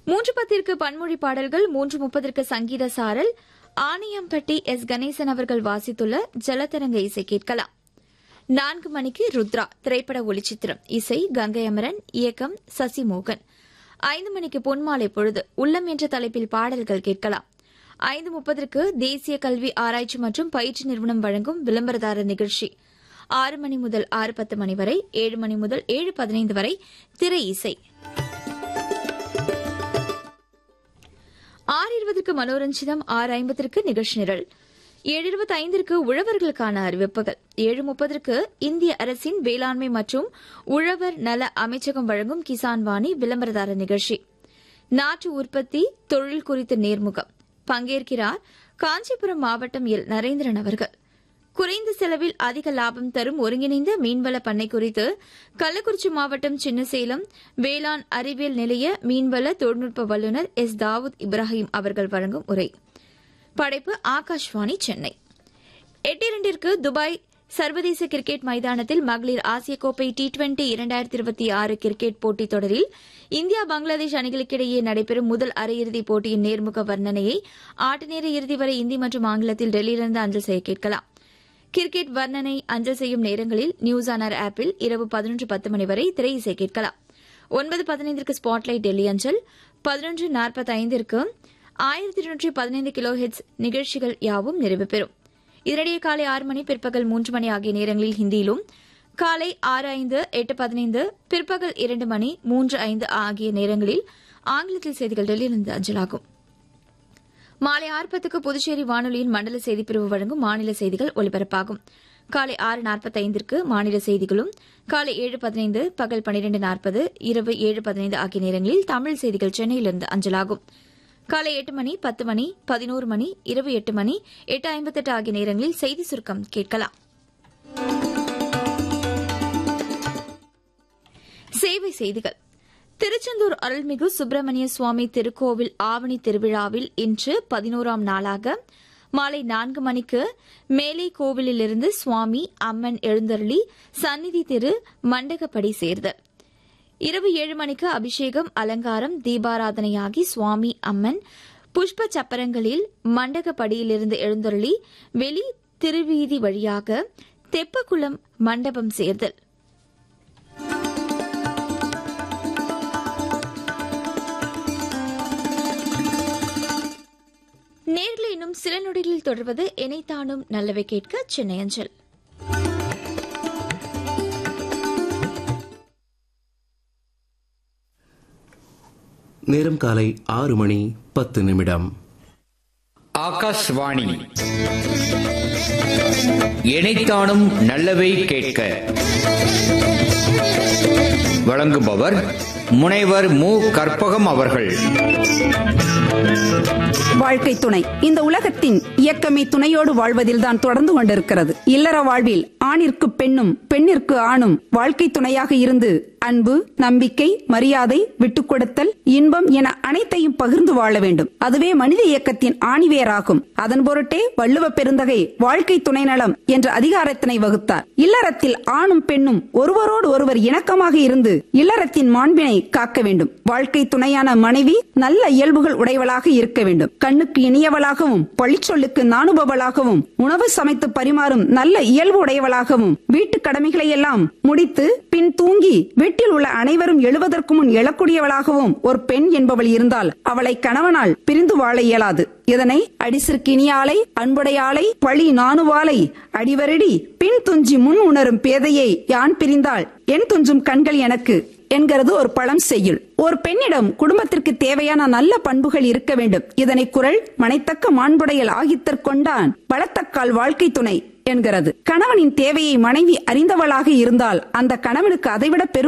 மூன்று பத்திற்கு பன்மொழி பாடல்கள் மூன்று முப்பதற்கு சங்கீத சாரல் ஆணையம்பட்டி எஸ் கணேசன் அவர்கள் வாசித்துள்ள ஜலதரங்க இசை கேட்கலாம் நான்கு மணிக்கு ருத்ரா திரைப்பட ஒளிச்சித்திரம் இசை கங்கை அமரன் இயக்கம் சசிமோகன் ஐந்து மணிக்கு பொன்மாலை பொழுது உள்ளம் என்ற தலைப்பில் பாடல்கள் கேட்கலாம் ஐந்து முப்பதற்கு தேசிய கல்வி ஆராய்ச்சி மற்றும் பயிற்சி நிறுவனம் வழங்கும் விளம்பரதாரர் நிகழ்ச்சி ஆறு மணி முதல் ஆறு பத்து மணி வரை ஏழு மணி முதல் ஏழு பதினைந்து வரை திரை இசை ஆறு இருபதற்கு மனோரஞ்சிதம் ஆறு ஐம்பதற்கு நிகழ்ச்சி நிரல் ஏழு இருபத்தி ஐந்திற்கு உழவர்களுக்கான அறிவிப்புகள் ஏழு முப்பதற்கு இந்திய அரசின் வேளாண்மை மற்றும் உழவர் நல அமைச்சகம் வழங்கும் கிசான் வாணி விளம்பரதாரர் நிகழ்ச்சி நாட்டு உற்பத்தி தொழில் குறித்த நேர்முகம் பங்கேற்கிறார் காஞ்சிபுரம் மாவட்டம் எல் நரேந்திரன் அவர்கள் குறைந்த செலவில் அதிக லாபம் தரும் ஒருங்கிணைந்த மீன்வள பண்ணை குறித்து கள்ளக்குறிச்சி மாவட்டம் சின்னசேலம் வேளாண் அறிவியல் நிலைய மீன்வள தொழில்நுட்ப வல்லுநர் எஸ் தாவூத் இப்ராஹிம் அவர்கள் வழங்கும் உரை படைப்பு ஆகாஷ்வாணி சென்னை எட்டு இரண்டிற்கு துபாய் சர்வதேச கிரிக்கெட் மைதானத்தில் மகளிர் ஆசிய கோப்பை டி டுவெண்டி இரண்டாயிரத்தி இருபத்தி ஆறு கிரிக்கெட் போட்டித் தொடரில் இந்தியா பங்களாதேஷ் அணிகளுக்கிடையே நடைபெறும் முதல் அரையிறுதிப் போட்டியின் நேர்முக வர்ணனையை ஆட்டநேர இறுதி வரை இந்தி மற்றும் ஆங்கிலத்தில் டெல்லியிலிருந்து அஞ்சல் செய்ய கேட்கலாம் கிரிக்கெட் வர்ணனை அஞ்சல் செய்யும் நேரங்களில் நியூஸ் ஆனர் ஆப்பில் இரவு பதினொன்று பத்து மணி வரை திரை இசை கேட்கலாம் ஒன்பது பதினைந்திற்கு ஸ்பாட்லைட் டெல்லி அஞ்சல் பதினொன்று நாற்பத்தி ஐந்திற்கு ஆயிரத்தி இருநூற்றி பதினைந்து கிலோ ஹெட்ஸ் நிகழ்ச்சிகள் யாவும் நிறைவு பெறும் இதனிடையே காலை ஆறு மணி பிற்பகல் மூன்று மணி ஆகிய நேரங்களில் ஹிந்தியிலும் காலை ஆறு ஐந்து எட்டு பதினைந்து பிற்பகல் இரண்டு மணி மூன்று ஐந்து ஆகிய நேரங்களில் ஆங்கிலத்தில் செய்திகள் டெல்லியிலிருந்து அஞ்சலாகும் மாலை ஆறு பத்துக்கு புதுச்சேரி வானொலியின் மண்டல செய்திப்பிரிவு வழங்கும் மாநில செய்திகள் ஒலிபரப்பாகும் காலை ஆறு நாற்பத்தைந்திற்கு மாநில செய்திகளும் காலை ஏழு பதினைந்து பகல் பனிரெண்டு நாற்பது இரவு ஏழு பதினைந்து ஆகிய நேரங்களில் தமிழ் செய்திகள் சென்னையிலிருந்து அஞ்சலாகும் காலை எட்டு மணி பத்து மணி பதினோரு மணி இரவு எட்டு மணி எட்டு ஐம்பத்தெட்டு ஆகிய நேரங்களில் செய்தி சுருக்கம் கேட்கலாம் சேவை செய்திகள் திருச்செந்தூர் அருள்மிகு சுப்பிரமணிய சுவாமி திருக்கோவில் ஆவணி திருவிழாவில் இன்று பதினோராம் நாளாக மாலை நான்கு மணிக்கு மேலை கோவிலிலிருந்து சுவாமி அம்மன் எழுந்தருளி சந்நிதி திரு மண்டகப்படி சேர்தல் இரவு ஏழு மணிக்கு அபிஷேகம் அலங்காரம் தீபாராதனையாகி சுவாமி அம்மன் புஷ்ப சப்பரங்களில் மண்டகப்படியிலிருந்து எழுந்தருளி வெளி திருவீதி வழியாக தெப்பக்குளம் மண்டபம் சேர்தல் நேரில் இன்னும் சில நொடிகளில் தொடர்வது இணைத்தானும் நல்லவை கேட்க சென்னை அஞ்சல் நேரம் காலை ஆறு மணி பத்து நிமிடம் ஆகாஷ்வாணி இணைத்தானும் நல்லவை கேட்க வழங்குபவர் முனைவர் மு கற்பகம் அவர்கள் வாழ்க்கை துணை இந்த உலகத்தின் இயக்கமே துணையோடு வாழ்வதில்தான் தொடர்ந்து கொண்டிருக்கிறது இல்லற வாழ்வில் ஆணிற்கு பெண்ணும் பெண்ணிற்கு ஆணும் வாழ்க்கை துணையாக இருந்து அன்பு நம்பிக்கை மரியாதை விட்டுக் கொடுத்தல் இன்பம் என அனைத்தையும் பகிர்ந்து வாழ வேண்டும் அதுவே மனித இயக்கத்தின் ஆணிவேராகும் அதன் பொருட்டே வள்ளுவ பெருந்தகை வாழ்க்கை துணை நலம் என்ற அதிகாரத்தினை வகுத்தார் இல்லறத்தில் ஆணும் பெண்ணும் ஒருவரோடு ஒருவர் இணக்கமாக இருந்து இல்லறத்தின் மாண்பினை காக்க வேண்டும் வாழ்க்கை துணையான மனைவி நல்ல இயல்புகள் உடையவளாக இருக்க வேண்டும் கண்ணுக்கு இனியவளாகவும் பழிச்சொல்லுக்கு நாணுபவளாகவும் உணவு சமைத்து பரிமாறும் நல்ல இயல்பு உடையவளாகவும் வீட்டு கடமைகளை எல்லாம் முடித்து பின் தூங்கி வீட்டில் உள்ள அனைவரும் எழுவதற்கு முன் எழக்கூடியவளாகவும் ஒரு பெண் என்பவள் இருந்தால் அவளை கணவனால் பிரிந்து வாழ இயலாது இதனை அடிசிற்கினியாலை அன்புடையாளை பழி நாணுவாலை அடிவரடி பின் துஞ்சி முன் உணரும் பேதையை யான் பிரிந்தால் என் துஞ்சும் கண்கள் எனக்கு என்கிறது ஒரு பழம் செய்யுள் ஒரு பெண்ணிடம் குடும்பத்திற்கு தேவையான நல்ல பண்புகள் இருக்க வேண்டும் இதனை குரல் மனைத்தக்க மாண்புடையல் ஆகித்தற் கொண்டான் பலத்தக்கால் வாழ்க்கை துணை என்கிறது கணவனின் தேவையை மனைவி அறிந்தவளாக இருந்தால் அந்த கணவனுக்கு அதைவிட பெரும்